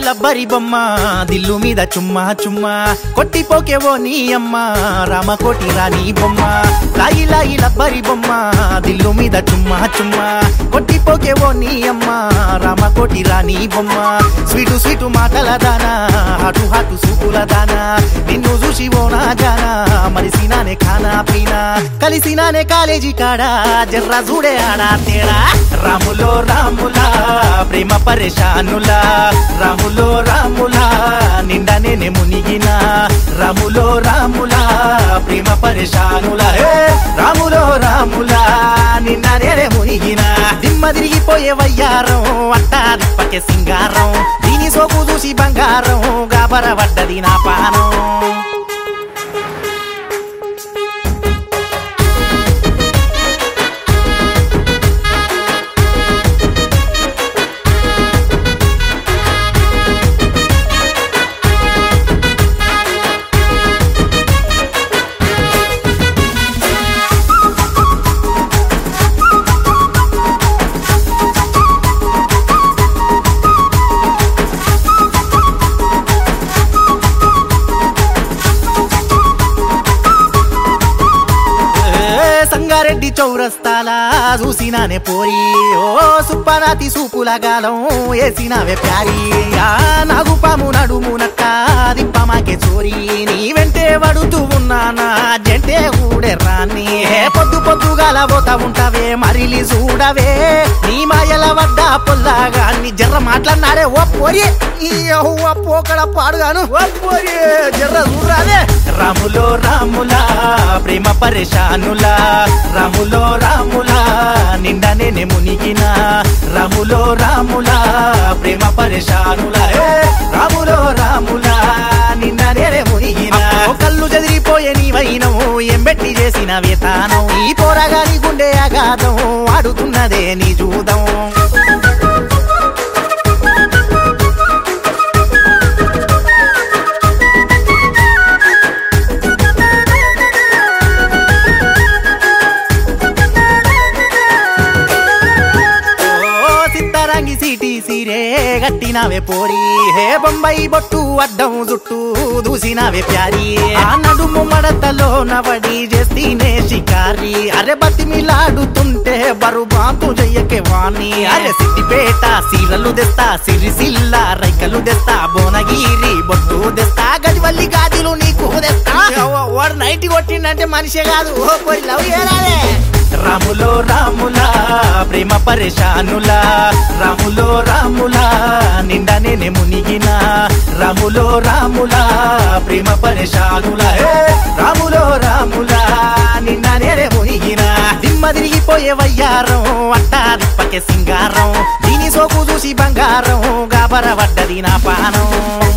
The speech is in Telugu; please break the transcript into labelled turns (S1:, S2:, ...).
S1: లబ్బరి బొమ్మ దిల్లు మీద చుమ్మా చుమ్మా కొట్టిపోకేవో నీ అమ్మ రామకోటి రాణి బొమ్మ లాయి లాయి లబ్బరి బొమ్మ దిల్లు మీద చుమ్మా చుమ్మా కొట్టిపోకేవో నీ అమ్మ రామకోటి రాణి బొమ్మ స్వీటు స్వీటు మాటల దానా హాటు హాటు సూపుల దానా నిన్ను చూసి ఓనా జానా మరిసినానే ఖానా పీనా కలిసినానే కాలేజీ కాడా జర్రా చూడే ఆడా తేడా రాములో రాములా ప్రేమ పరేషానులా రాములో రాములా నిండా నేనే మునిగిన రాములో రాములా ప్రేమ పరేషానులా హే రాములో రాములా నిండా నేనే మునిగిన దిమ్మ తిరిగిపోయే వయ్యారం అట్టా దిప్పకే సింగారం దీని సోకు చూసి బంగారం గాబర పడ్డది నా పానం ఏ సంగారెడ్డి చౌరస్తాలా చూసినానే పోరి ఓ సుప్పనాతి సూపుల గాలం వేసినావే ప్యారి ఆ నాగుపాము నడుము నక్క దిప్పమాకే చోరి నీ వెంటే వడుతూ ఉన్నానా జంటే ఊడే రాని ఏ పొద్దు పొద్దుగాల పోతా ఉంటావే మరిలి చూడవే నీ మాయల వద్ద పొల్లాగా నీ జర్ర మాట్లాడినారే ఓ పోరి ఈ యవ్వ పోకడ పాడుగాను ఓ పోరి జర్ర చూడరాదే రాములో రాములా ప్రేమ పరేషానులా రాములో రాములా నిండా నేనే మునిగిన రాములో రాములా ప్రేమ పరేషానులా ఏ రాములో రాములా నిండా నేనే మునిగిన ఓ కళ్ళు చెదిరిపోయే నీ వైనము ఎంబెట్టి చేసిన వేతానం ఈ పోరగాని గుండె అగాధం ఆడుతున్నదే నీ జూదం ఓ సిత్తరంగి సిటీ సిరే గట్టినవే పోరి హే బొంబాయి బొట్టు అడ్డం జుట్టు దూసినవే ప్యారి ఆ నడుము మడతలో నవడి చేస్తీనే షికారి అరే బతిమిలాడుతుంటే బరుబాతు చెయ్యకే వాణి అరే సిద్దిపేట సీరలు తెస్తా సిరిసిల్ల రైకలు తెస్తా భువనగిరి బొట్టు తెస్తా గడివల్లి గాజులు నీకు తెస్తా వాడు నైట్ కొట్టిండంటే మనిషే కాదు ఓ పోయి లవ్ చేయరాదే రాములో రాములా ప్రేమ పరేషానులా రాములో రాములా నిండా నేనే మునిగిన రాములో రాములా ప్రేమ పరేషానులా హే రాములో రాములా నిండా నేనే మునిగిన దిమ్మ తిరిగిపోయే వయ్యారం అట్టా దిప్పకే సింగారం దీని సోకు చూసి బంగారం గాబర పడ్డది నా పానం